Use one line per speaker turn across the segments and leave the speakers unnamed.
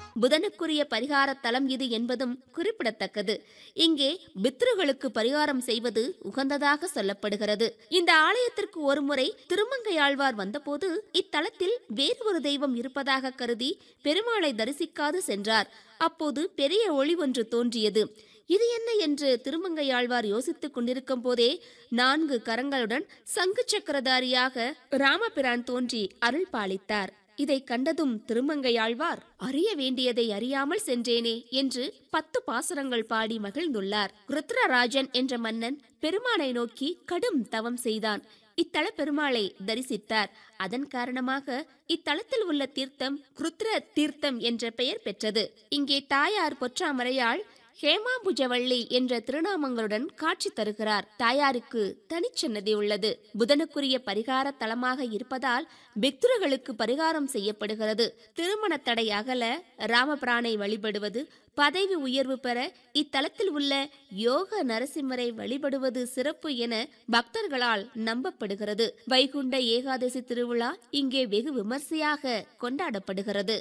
புதனுக்குரிய பரிகார தலம் இது என்பதும் குறிப்பிடத்தக்கது இங்கே பித்ருகளுக்கு பரிகாரம் செய்வது உகந்ததாக சொல்லப்படுகிறது இந்த ஆலயத்திற்கு ஒருமுறை திருமங்கையாழ்வார் வந்தபோது இத்தலத்தில் வேறு ஒரு தெய்வம் இருப்பதாக கருதி பெருமாளை தரிசிக்காது சென்றார் அப்போது பெரிய ஒளி ஒன்று தோன்றியது இது என்ன என்று திருமங்கையாழ்வார் யோசித்துக் கொண்டிருக்கும் போதே நான்கு கரங்களுடன் சங்கு சக்கரதாரியாக ராமபிரான் தோன்றி அருள் பாலித்தார் இதை கண்டதும் திருமங்கையாழ்வார் அறிய வேண்டியதை அறியாமல் சென்றேனே என்று பத்து பாசுரங்கள் பாடி மகிழ்ந்துள்ளார் ருத்ரராஜன் என்ற மன்னன் பெருமானை நோக்கி கடும் தவம் செய்தான் இத்தல பெருமாளை தரிசித்தார் அதன் காரணமாக இத்தலத்தில் உள்ள தீர்த்தம் ருத்ர தீர்த்தம் என்ற பெயர் பெற்றது இங்கே தாயார் பொற்றாமரையாள் ஹேமாபுஜவள்ளி என்ற திருநாமங்களுடன் காட்சி தருகிறார் தாயாருக்கு தனிச்சன்னதி உள்ளது புதனுக்குரிய பரிகார தலமாக இருப்பதால் பிக்துரர்களுக்கு பரிகாரம் செய்யப்படுகிறது திருமண தடை அகல ராமபிரானை வழிபடுவது பதவி உயர்வு பெற இத்தலத்தில் உள்ள யோக நரசிம்மரை வழிபடுவது சிறப்பு என பக்தர்களால் நம்பப்படுகிறது வைகுண்ட ஏகாதசி திருவிழா இங்கே வெகு விமர்சையாக கொண்டாடப்படுகிறது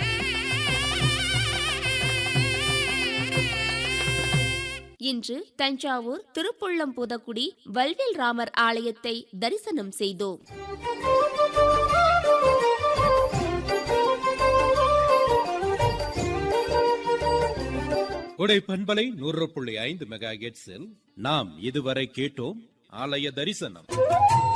இன்று தஞ்சாவூர் திருப்புள்ளம் புதக்குடி வல்வில் ராமர் ஆலயத்தை தரிசனம் செய்தோம்
உடை பண்பலை நூறு புள்ளி ஐந்து மெகா நாம் இதுவரை கேட்டோம் ஆலய தரிசனம்